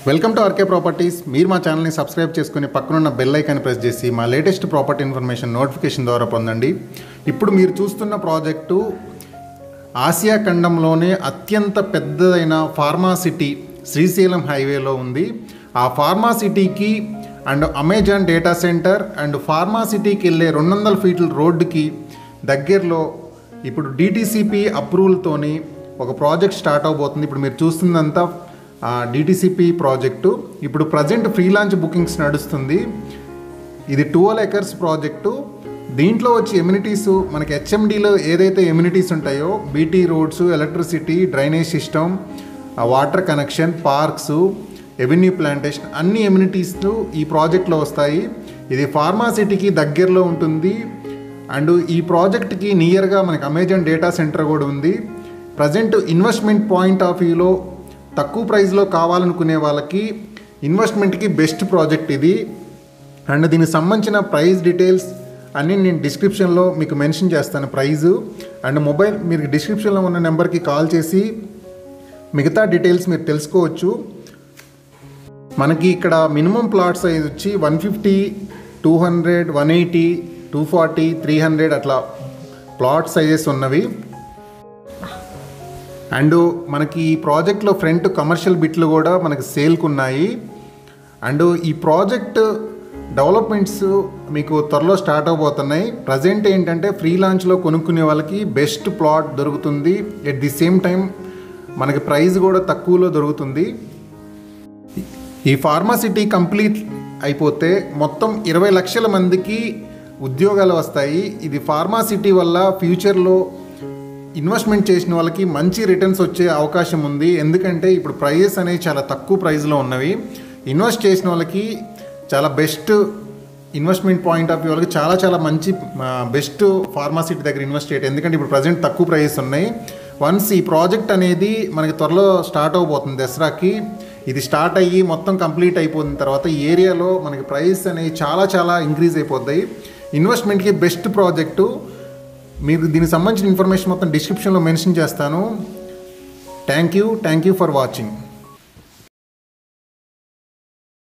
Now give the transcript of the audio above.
welcome to RK properties మీరు మా ఛానల్ని సబ్స్క్రైబ్ చేసుకుని పక్కనున్న బెల్ ఐకాన్ ప్రెస్ చేసి మా లేటెస్ట్ ప్రాపర్టీ ఇన్ఫర్మేషన్ నోటిఫికేషన్ ద్వారా పొందండి ఇప్పుడు మీరు చూస్తున్న ప్రాజెక్టు ఆసియా ఖండంలోనే అత్యంత పెద్దదైన ఫార్మా సిటీ శ్రీశైలం హైవేలో ఉంది ఆ ఫార్మా సిటీకి and Amazon data centre and pharma సిటీకి వెళ్ళే రెండు వందల ఫీట్ల రోడ్డుకి దగ్గరలో ఇప్పుడు డిటిసిపి అప్రూవల్తోని ఒక ప్రాజెక్ట్ స్టార్ట్ అవబోతుంది ఇప్పుడు మీరు చూస్తుందంతా డిటిసిపి ప్రాజెక్టు ఇప్పుడు ప్రజెంట్ ఫ్రీ లాంచ్ బుకింగ్స్ నడుస్తుంది ఇది ట్వెల్వ్ ఎకర్స్ ప్రాజెక్టు దీంట్లో వచ్చి ఎమ్యూనిటీస్ మనకి హెచ్ఎండిలో ఏదైతే ఎమ్యూనిటీస్ ఉంటాయో BT roads electricity drainage system water connection parks avenue plantation అన్ని ఎమ్యూనిటీస్ ఈ ప్రాజెక్ట్లో వస్తాయి ఇది ఫార్మాసిటీకి దగ్గరలో ఉంటుంది అండ్ ఈ ప్రాజెక్ట్కి నియర్గా మనకి అమెజాన్ డేటా సెంటర్ కూడా ఉంది ప్రజెంట్ ఇన్వెస్ట్మెంట్ పాయింట్ ఆఫ్ వ్యూలో తక్కువ ప్రైస్లో కావాలనుకునే వాళ్ళకి ఇన్వెస్ట్మెంట్కి బెస్ట్ ప్రాజెక్ట్ ఇది అండ్ దీనికి సంబంధించిన ప్రైస్ డీటెయిల్స్ అన్నీ నేను డిస్క్రిప్షన్లో మీకు మెన్షన్ చేస్తాను ప్రైజు అండ్ మొబైల్ మీరు డిస్క్రిప్షన్లో ఉన్న నెంబర్కి కాల్ చేసి మిగతా డీటెయిల్స్ మీరు తెలుసుకోవచ్చు మనకి ఇక్కడ మినిమం ప్లాట్ సైజ్ వచ్చి one fifty two hundred one eighty two forty three hundred అట్లా ప్లాట్ సైజెస్ ఉన్నవి అండ్ మనకి ఈ ప్రాజెక్ట్లో ఫ్రంట్ కమర్షియల్ బిట్లు కూడా మనకి సేల్కి ఉన్నాయి అండ్ ఈ ప్రాజెక్ట్ డెవలప్మెంట్స్ మీకు త్వరలో స్టార్ట్ అవబోతున్నాయి ప్రజెంట్ ఏంటంటే ఫ్రీ లాంచ్లో కొనుక్కునే వాళ్ళకి బెస్ట్ ప్లాట్ దొరుకుతుంది ఎట్ ది సేమ్ టైం మనకి ప్రైస్ కూడా తక్కువలో దొరుకుతుంది ఈ ఫార్మాసిటీ కంప్లీట్ అయిపోతే మొత్తం ఇరవై లక్షల మందికి ఉద్యోగాలు వస్తాయి ఇది ఫార్మాసిటీ వల్ల ఫ్యూచర్లో ఇన్వెస్ట్మెంట్ చేసిన వాళ్ళకి మంచి రిటర్న్స్ వచ్చే అవకాశం ఉంది ఎందుకంటే ఇప్పుడు ప్రైజెస్ అనేవి చాలా తక్కువ ప్రైస్లో ఉన్నవి ఇన్వెస్ట్ చేసిన వాళ్ళకి చాలా best investment point of view వాళ్ళకి చాలా చాలా మంచి బెస్ట్ ఫార్మాసిటీ దగ్గర ఇన్వెస్ట్ చేయటం ఎందుకంటే ఇప్పుడు ప్రజెంట్ తక్కువ ప్రైజెస్ ఉన్నాయి వన్స్ ఈ ప్రాజెక్ట్ అనేది మనకి త్వరలో స్టార్ట్ అవబోతుంది దసరాకి ఇది స్టార్ట్ అయ్యి మొత్తం కంప్లీట్ అయిపోయిన తర్వాత ఈ ఏరియాలో మనకి ప్రైస్ అనేవి చాలా చాలా ఇంక్రీజ్ అయిపోతాయి ఇన్వెస్ట్మెంట్కి బెస్ట్ ప్రాజెక్టు మీకు దీనికి సంబంధించిన ఇన్ఫర్మేషన్ మొత్తం డిస్క్రిప్షన్లో మెన్షన్ చేస్తాను thank you thank you for watching